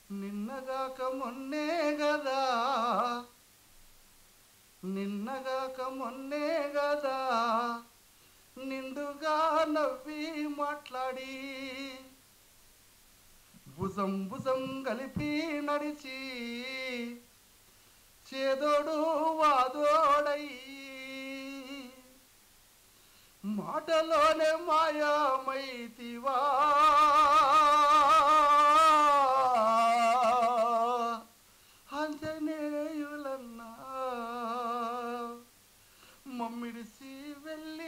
నిన్నగాక మొన్నే గదా నిన్నగాక మొన్నే గదా నిండుగా నవ్వి మాట్లాడి భుజం భుజం కలిపి నడిచి చేదోడు వాదోడై మాటలోనే మాయామైతివా ఆంజనేయులన్నా మమ్మిడిసి వెళ్ళి